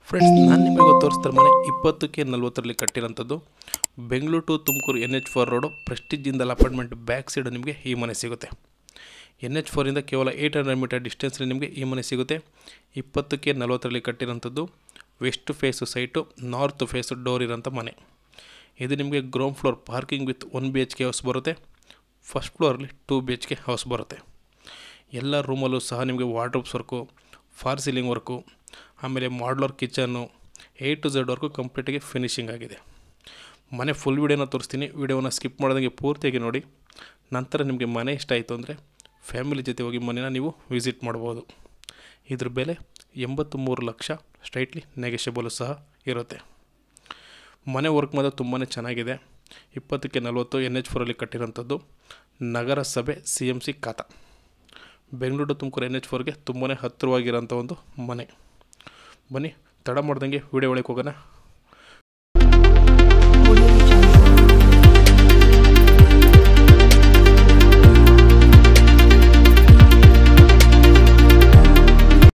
friends ನಾನು ನಿಮಗೆ ತೋರಿಸ್ತಾರೆ ಮನೆ ಇಪ್ಪತ್ತಕ್ಕೆ ನಲ್ವತ್ತರಲ್ಲಿ ಕಟ್ಟಿರೋಂಥದ್ದು Bengaluru to Tumakuru N H four road Prestige ಇಂದಲ್ ಅಪಾರ್ಟ್ಮೆಂಟ್ ಬ್ಯಾಕ್ ಸೈಡ್ ನಿಮಗೆ ಈ ಮನೆ ಸಿಗುತ್ತೆ ಎನ್ ಎಚ್ ಫೋರಿಂದ ಕೇವಲ ಏಯ್ಟ್ ಹಂಡ್ರೆಡ್ ಮೀಟರ್ ಡಿಸ್ಟೆನ್ಸಲ್ಲಿ ನಿಮಗೆ ಈ ಮನೆ ಸಿಗುತ್ತೆ ಇಪ್ಪತ್ತಕ್ಕೆ ನಲ್ವತ್ತರಲ್ಲಿ ಕಟ್ಟಿರೋಂಥದ್ದು west face site north face door ಇರೋಂಥ ಮನೆ ಇದು ನಿಮಗೆ ground floor parking with one B H K house ಬರುತ್ತೆ ಫಸ್ಟ್ ಫ್ಲೋರಲ್ಲಿ two B H K house ಬರುತ್ತೆ ಎಲ್ಲ ರೂಮಲ್ಲೂ ಸಹ ನಿಮಗೆ wardrobes work for ceiling work ಆಮೇಲೆ modular kitchen A to Z work ಕಂಪ್ಲೀಟಾಗಿ ಫಿನಿಶಿಂಗ್ ಆಗಿದೆ ಮನೆ ಫುಲ್ ವೀಡಿಯೋನ ತೋರಿಸ್ತೀನಿ ವೀಡಿಯೋನ ಸ್ಕಿಪ್ ಮಾಡ್ದಂಗೆ ಪೂರ್ತಿಯಾಗಿ ನೋಡಿ ನಂತರ ನಿಮಗೆ ಮನೆ ಇಷ್ಟ ಆಯಿತು ಅಂದರೆ ಫ್ಯಾಮಿಲಿ ಜೊತೆ ಹೋಗಿ ಮನೇನ ನೀವು ವಿಸಿಟ್ ಮಾಡ್ಬೋದು ಇದ್ರ ಬೆಲೆ ಎಂಬತ್ತು ಮೂರು ಲಕ್ಷ ಸ್ಟ್ರೈಟ್ಲಿ ನೆಗೆಷಬಲು ಸಹ ಇರುತ್ತೆ ಮನೆ ವರ್ಕ್ ಮಾತ್ರ ತುಂಬಾ ಚೆನ್ನಾಗಿದೆ ಇಪ್ಪತ್ತಕ್ಕೆ ನಲವತ್ತು ಎನ್ ಎಚ್ ಫೋರಲ್ಲಿ ಕಟ್ಟಿರೋಂಥದ್ದು ನಗರಸಭೆ C M C khata Bengaluru Tumakuru N H ಫೋರ್ಗೆ ತುಂಬಾ ಹತ್ತಿರವಾಗಿರೋಂಥ ಒಂದು ಮನೆ ಬನ್ನಿ ತಡ ಮಾಡ್ದಂಗೆ ವೀಡಿಯೋ ಒಳಗೆ ಹೋಗೋಣ